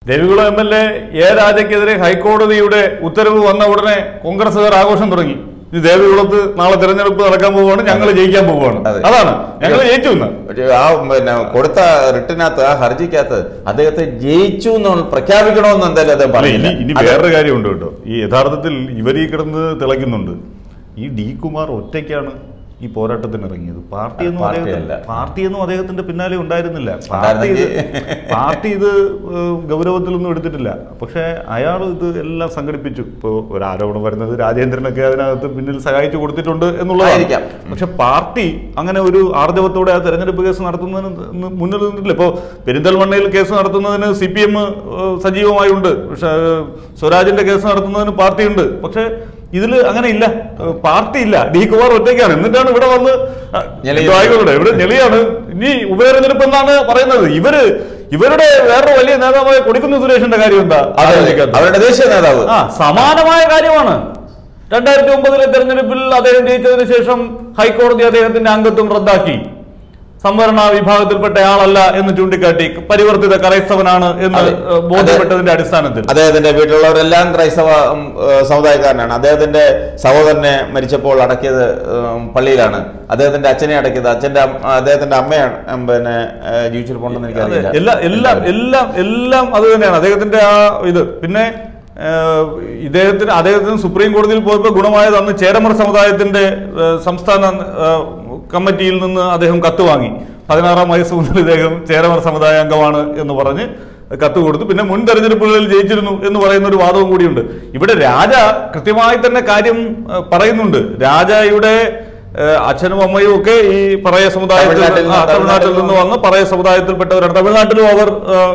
Devikulam M L A A രാജയ്ക്കെതിരെ ഹൈക്കോടതിയുടെ ഉത്തരവ് വന്ന ഉടനെ കോൺഗ്രസുകാർ ആഘോഷം തുടങ്ങി ഈ ദേവികുളത്ത് നാളെ തെരഞ്ഞെടുപ്പ് നടക്കാൻ പോവുകയാണ് ഞങ്ങൾ ജയിക്കാൻ പോവുകയാണ് അതെ. അതാണ് ഞങ്ങൾ ജയിച്ചു എന്ന് ഒരു ആ പിന്നെ കൊടുത്ത റിട്ടിനകത്ത് ആ ഹർജിക്കകത്ത് അദ്ദേഹത്തെ ജയിച്ചു എന്ന് പ്രഖ്യാപിക്കണമെന്ന് എന്തായാലും അദ്ദേഹം അല്ല, ഇനി പറഞ്ഞില്ല ഇനി അത് വേറൊരു കാര്യമുണ്ട് കേട്ടോ ഈ യഥാർത്ഥത്തിൽ ഇവർ ഈ കിടന്ന് തിളയ്ക്കുന്നുണ്ട് ഈ ഡി കുമാർ ഒറ്റയ്ക്കാണ് ഈ പോരാട്ടത്തിന് ഇറങ്ങിയത് പാർട്ടിയൊന്നും പാർട്ടിയല്ല. അദ്ദേഹത്തിന് പാർട്ടിയൊന്നും അദ്ദേഹത്തിന്റെ പിന്നാലെ ഉണ്ടായിരുന്നില്ല പാർട്ടി ഇത് ഉണ്ടായിരുന്നെങ്കിൽ- പാർട്ടി ഇത് ഏഹ്, ഗൗരവത്തിലൊന്നും എടുത്തിട്ടില്ല പക്ഷേ അയാൾ ഇത് എല്ലാം സംഘടിപ്പിച്ചു ഇപ്പോൾ ഒരു ആരോപണം വരുന്നത് രാജേന്ദ്രനൊക്കെ അതിനകത്ത് പിന്നിൽ സഹായിച്ചു കൊടുത്തിട്ടുണ്ട് എന്നുള്ളതായിരിക്കാം ആയിരിക്കാം. പക്ഷെ പാർട്ടി അങ്ങനെ ഒരു ആർജവത്തോടെ ആ തെരഞ്ഞെടുപ്പ് കേസ് നടത്തുന്നതിന് ന- മുന്നിൽ നിന്നിട്ടില്ല ഇപ്പോൾ പെരിന്തൽമണ്ണയിൽ കേസ് നടത്തുന്നതിന് സി പി എം സജീവമായുണ്ട് പക്ഷെ ഏഹ്, സ്വരാജിന്റെ കേസ് നടത്തുന്നതിന് പാർട്ടിയുണ്ട് പക്ഷെ ഇതിൽ അങ്ങനെ ഇല്ല ഏഹ്, പാർട്ടി ഇല്ല ഡി കുമാർ ഒറ്റയ്ക്കാണ് എന്നിട്ടാണ് ഇവിടെ വന്ന് ആ, ഞെളിയുന്നത്. എന്തോ ആയിക്കോട്ടെ ഇവിടെ ഞെളിയാണ് ഇനി ഉപതെരഞ്ഞെടുപ്പ് എന്നാണ് പറയുന്നത് ഇവര് ഇവരുടെ വേറൊരു വലിയ നേതാവായ കൊടിക്കുന്ന് സുരേഷിന്റെ കാര്യം എന്താ അതെ, ആലോചിക്കാത്തത്? അവരുടെ ദേശീയ നേതാവ് ആ സമാനമായ കാര്യമാണ് രണ്ടായിരത്തി ഒമ്പതിലെ തെരഞ്ഞെടുപ്പിൽ അദ്ദേഹം ജയിച്ചതിന് ശേഷം ഹൈക്കോടതി അദ്ദേഹത്തിന്റെ അംഗത്വം റദ്ദാക്കി സംവരണ വിഭാഗത്തിൽപ്പെട്ടയാളല്ല എന്ന് ചൂണ്ടിക്കാട്ടി പരിവർത്തിത ക്രൈസ്തവനാണ് എന്ന് അതെ. ഏഹ്, ബോധ്യപ്പെട്ടതിന്റെ അടിസ്ഥാനത്തിൽ അദ്ദേഹത്തിന്റെ വീട്ടിലുള്ളവരെല്ലാം ക്രൈസ്തവ ഉം, ഏഹ്, സമുദായക്കാരനാണ് അദ്ദേഹത്തിന്റെ സഹോദരനെ മരിച്ചപ്പോൾ അടക്കിയത് ഉം, പള്ളിയിലാണ് അദ്ദേഹത്തിന്റെ അച്ഛനെ അടക്കിയത് അച്ഛന്റെ അമ്മ- അദ്ദേഹത്തിന്റെ അമ്മയാണ് ഉം, പിന്നെ ഏഹ്, ജീവിച്ചിരിപ്പുണ്ടെന്ന് അതെ, എനിക്കറിയില്ല എല്ലാം എല്ലാം എല്ലാം എല്ലാം അത് തന്നെയാണ് അദ്ദേഹത്തിന്റെ ആ ഇത് പിന്നെ ഏഹ്, ഇദ്ദേഹത്തിന് അദ്ദേഹത്തിന് സുപ്രീം കോടതിയിൽ പോയപ്പോൾ ഗുണമായത് അന്ന് ചേരമർ സമുദായത്തിന്റെ ഏഹ്, സംസ്ഥാന ഏഹ്, കമ്മിറ്റിയിൽ നിന്ന് അദ്ദേഹം കത്ത് വാങ്ങി പതിനാറാം വയസ്സ് മുതൽ ഇദ്ദേഹം ചേരമർ സമുദായ അംഗമാണ് എന്ന് പറഞ്ഞ് കത്ത് കൊടുത്തു പിന്നെ മുൻ തെരഞ്ഞെടുപ്പുകളിൽ ജയിച്ചിരുന്നു എന്ന് പറയുന്ന ഒരു വാദവും കൂടിയുണ്ട് ഇവിടെ രാജ കൃത്യമായി തന്നെ കാര്യം ഏഹ്, പറയുന്നുണ്ട് രാജയുടെ ഏഹ്, അച്ഛനും അമ്മയും ഒക്കെ ഈ പറയ സമുദായത്തിൽ തമിഴ്നാട്ടിൽ നിന്ന് ആ, തമിഴ്നാട്ടിൽ നിന്ന് വന്ന് പറയ സമുദായത്തിൽപ്പെട്ടവരാണ് തമിഴ്നാട്ടിലും അവർ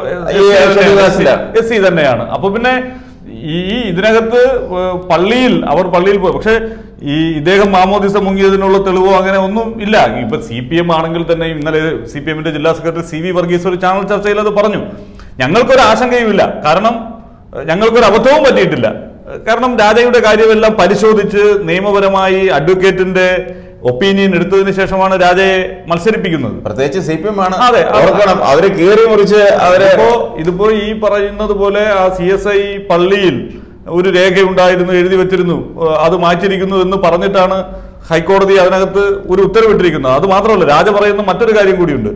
ഈ ഷെഡ്യൂൾ എസ് സി തന്നെയാണ് അപ്പൊ പിന്നെ ഈ ഈ ഇതിനകത്ത് ഏഹ്, പള്ളിയിൽ അവർ പള്ളിയിൽ പോയി പക്ഷെ ഈ ഇദ്ദേഹം മാമോദിസ മുങ്ങിയതിനുള്ള തെളിവോ അങ്ങനെ ഒന്നും ഇല്ല ഇപ്പൊ സി പി എം ആണെങ്കിൽ തന്നെ ഇന്നലെ സി പി എമ്മിന്റെ ജില്ലാ സെക്രട്ടറി സി വി വർഗീസ് ഒരു ചാനൽ ചർച്ചയിൽ അത് പറഞ്ഞു ഞങ്ങൾക്കൊരു ആശങ്കയുമില്ല കാരണം ഏഹ്, ഞങ്ങൾക്കൊരു അബദ്ധവും പറ്റിയിട്ടില്ല ഏഹ്, കാരണം രാജയുടെ കാര്യമെല്ലാം പരിശോധിച്ച് നിയമപരമായി അഡ്വക്കേറ്റിന്റെ ഒപ്പീനിയൻ എടുത്തതിന് ശേഷമാണ് രാജയെ മത്സരിപ്പിക്കുന്നത് പ്രത്യേകിച്ച് സി പി എം ആണ് അതെ, അതെ. ഓർക്കണം അവര് കീറി മുറിച്ച് അവരെ ഇതിപ്പോ ഇതിപ്പോ ഈ പറയുന്നത് പോലെ ആ സി എസ് ഐ പള്ളിയിൽ ഒരു രേഖയുണ്ടായിരുന്നു എഴുതി വെച്ചിരുന്നു ഏഹ് അത് മാറ്റിയിരിക്കുന്നു എന്ന് പറഞ്ഞിട്ടാണ് ഹൈക്കോടതി അതിനകത്ത് ഒരു ഉത്തരവിട്ടിരിക്കുന്നത് അത് മാത്രമല്ല രാജ പറയുന്ന മറ്റൊരു കാര്യം കൂടിയുണ്ട്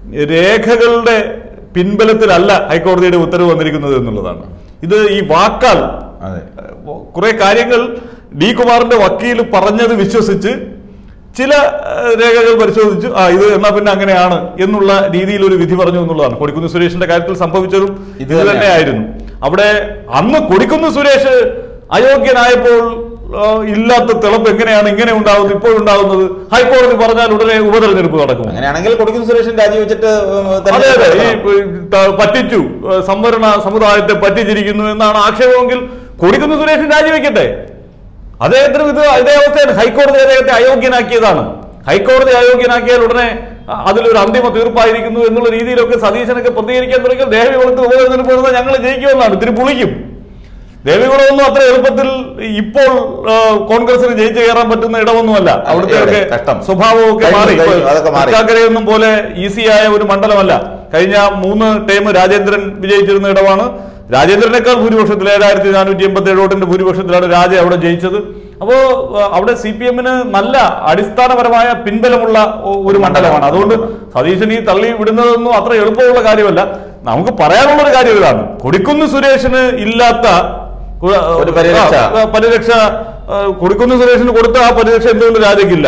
രേഖകളുടെ പിൻബലത്തിലല്ല ഹൈക്കോടതിയുടെ ഉത്തരവ് വന്നിരിക്കുന്നത് എന്നുള്ളതാണ് ഇത് ഈ വാക്കാൽ അതെ കുറെ കാര്യങ്ങൾ ഡി കുമാറിന്റെ വക്കീൽ പറഞ്ഞത് വിശ്വസിച്ച് ചില ഏഹ്, രേഖകൾ പരിശോധിച്ചു ആ ഇത് എന്നാ പിന്നെ അങ്ങനെയാണ് എന്നുള്ള രീതിയിൽ ഒരു വിധി പറഞ്ഞു എന്നുള്ളതാണ് കൊടിക്കുന്ന് സുരേഷിന്റെ കാര്യത്തിൽ സംഭവിച്ചതും ഇത് ഇത് തന്നെയായിരുന്നു അവിടെ അന്ന് കൊടിക്കുന്ന് സുരേഷ് അയോഗ്യനായപ്പോൾ ആ, ഇല്ലാത്ത തിളപ്പ് എങ്ങനെയാണ് ഇങ്ങനെ ഉണ്ടാകുന്നത് ഇപ്പോൾ ഉണ്ടാകുന്നത് ഹൈക്കോടതി പറഞ്ഞാൽ ഉടനെ ഉപതെരഞ്ഞെടുപ്പ് നടക്കും അങ്ങനെയാണെങ്കിൽ കൊടുക്കുന്ന സുരേഷൻ രാജിവെച്ചിട്ട് ഉം, അതെ അതെ ഈ തെരഞ്ഞെടുപ്പ് ഈ ത- പറ്റിച്ചു ഏഹ് സംവരണ സമുദായത്തെ പറ്റിച്ചിരിക്കുന്നു എന്നാണ് ആക്ഷേപമെങ്കിൽ കൊടിക്കുന്ന് സുരേഷൻ രാജിവെക്കട്ടെ അദ്ദേഹത്തിന് ഇത് ഇതേ അവസ്ഥയാണ് ഹൈക്കോടതി അദ്ദേഹത്തെ അയോഗ്യനാക്കിയതാണ് ഹൈക്കോടതി അയോഗ്യനാക്കിയാൽ ഉടനെ അ- അതിലൊരു അന്തിമ തീർപ്പായിരിക്കുന്നു എന്നുള്ള രീതിയിലൊക്കെ സതീശനൊക്കെ പ്രതികരിക്കാൻ തുടങ്ങിയാൽ ദേവികുളത്ത് ഉപതെരഞ്ഞെടുപ്പ് നടന്നാൽ ഞങ്ങൾ ജയിക്കുമെന്നാണ് ഇത്തിരി പുളിക്കും ദേവികുളമൊന്നും അത്ര എളുപ്പത്തിൽ ഇപ്പോൾ ആ, കോൺഗ്രസിന് ജയിച്ചു കയറാൻ പറ്റുന്ന ഇടമൊന്നുമല്ല അവിടുത്തെ ഒക്കെ എവിടെ? കഷ്ടം. സ്വഭാവമൊക്കെ കഴിഞ്ഞു, മാറി കഴിഞ്ഞു, അതൊക്കെ മാറി. തൃക്കാക്കരയൊന്നും പോലെ ഈസിയായ ഒരു മണ്ഡലമല്ല കഴിഞ്ഞ മൂന്ന് ടൈം രാജേന്ദ്രൻ വിജയിച്ചിരുന്ന ഇടമാണ് രാജേന്ദ്രനേക്കാൾ ഭൂരിപക്ഷത്തിൽ ഏഴായിരത്തി നാനൂറ്റി എൺപത്തി ഏഴ് വോട്ടിന്റെ ഭൂരിപക്ഷത്തിലാണ് രാജ അവിടെ ജയിച്ചത് അപ്പോ ആ, അവിടെ സി പി എമ്മിന് നല്ല അടിസ്ഥാനപരമായ പിൻബലമുള്ള ഒ- ഒരു മണ്ഡലമാണ് അതുകൊണ്ട് സതീശൻ ഈ തള്ളി വിടുന്നതൊന്നും അത്ര എളുപ്പമുള്ള കാര്യമല്ല നമുക്ക് പറയാനുള്ള ഒരു കാര്യം ഇതാണ് കൊടിക്കുന്ന് സുരേഷിന് ഇല്ലാത്ത കു- ഒരു പരിരക്ഷ. ആ, പരിരക്ഷ ആ, കൊടിക്കുന്ന് സുരേഷിന് കൊടുത്ത ആ പരിരക്ഷ എന്തുകൊണ്ട് രാജയ്ക്കില്ല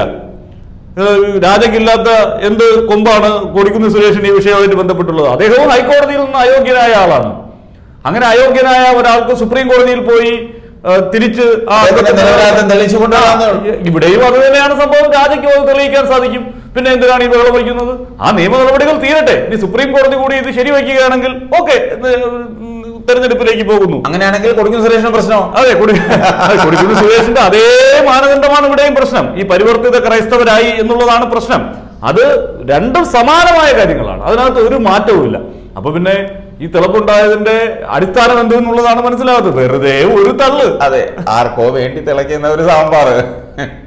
ഏഹ് രാജയ്ക്കില്ലാത്ത എന്ത് കൊമ്പാണ് കൊടിക്കുന്ന് സുരേഷിന് ഈ വിഷയവുമായിട്ട് ബന്ധപ്പെട്ടുള്ളത് അദ്ദേഹവും ഹൈക്കോടതിയിൽ നിന്ന് അയോഗ്യനായ ആളാണ് അങ്ങനെ അയോഗ്യനായ ഒരാൾക്ക് സുപ്രീം കോടതിയിൽ പോയി ഏഹ് തിരിച്ച് ആ അദ്ദേഹത്തിന്റെ നിരപരാധിത്വം തെളിയിച്ചുകൊണ്ടാണ് ഇവിടെയും അത് തന്നെയാണ് സംഭവം രാജയ്ക്ക് അത് തെളിയിക്കാൻ സാധിക്കും പിന്നെ എന്തിനാണ് ഈ ബഹളം വയ്ക്കുന്നത് ആ നിയമ നടപടികൾ തീരട്ടെ ഇനി സുപ്രീം കോടതി കൂടി ഇത് ശരിവയ്ക്കുകയാണെങ്കിൽ ഓക്കെ തെരഞ്ഞെടുപ്പിലേക്ക് പോകുന്നു അങ്ങനെയാണെങ്കിൽ കൊടുക്കുന്ന സുരേഷിന് പ്രശ്നമോ അതെ കൊടി അതെ, കൊടിക്കുന്ന് സുരേഷിന്റെ അതേ മാനദണ്ഡമാണ് ഇവിടെയും പ്രശ്നം ഈ പരിവർത്തിത ക്രൈസ്തവരായി എന്നുള്ളതാണ് പ്രശ്നം അത് രണ്ടും സമാനമായ കാര്യങ്ങളാണ് അതിനകത്ത് ഒരു മാറ്റവുമില്ല അപ്പൊ പിന്നെ ഈ തിളപ്പുണ്ടായതിന്റെ അടിസ്ഥാനം എന്തെന്നുള്ളതാണ് മനസ്സിലാകാത്തത് വെറുതെ ഒരു തള്ള് അതെ ആർക്കോ വേണ്ടി തിളയ്ക്കുന്ന ഒരു സാമ്പാറ്